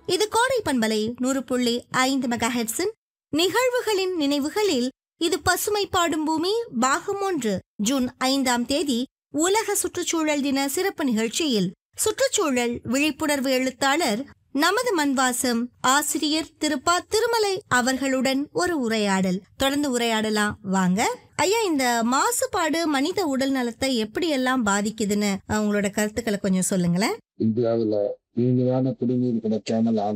இது கோடை பண்பலை நூறு புள்ளி ஐந்து மெகா ஹெட்ஸின் நிகழ்வுகளின் நினைவுகளில் இது பசுமை பாடும் பூமி பாகம் ஒன்று ஜூன் ஐந்தாம் தேதி உலக சுற்றுச்சூழல் தின சிறப்பு நிகழ்ச்சியில் சுற்றுச்சூழல் விழிப்புணர்வு எழுத்தாளர் நமது மண்வாசம் ஆசிரியர் திருப்பா திருமலை அவர்களுடன் ஒரு உரையாடல் தொடர்ந்து உரையாடலாம் வாங்க ஐயா இந்த மாசுபாடு மனித உடல் நலத்தை எப்படி எல்லாம் பாதிக்குதுன்னு அஹ், உங்களோட கருத்துக்களை கொஞ்சம் சொல்லுங்களேன் இந்தியாவில் தூய்மையான குடிநீர் கிடைக்காமல்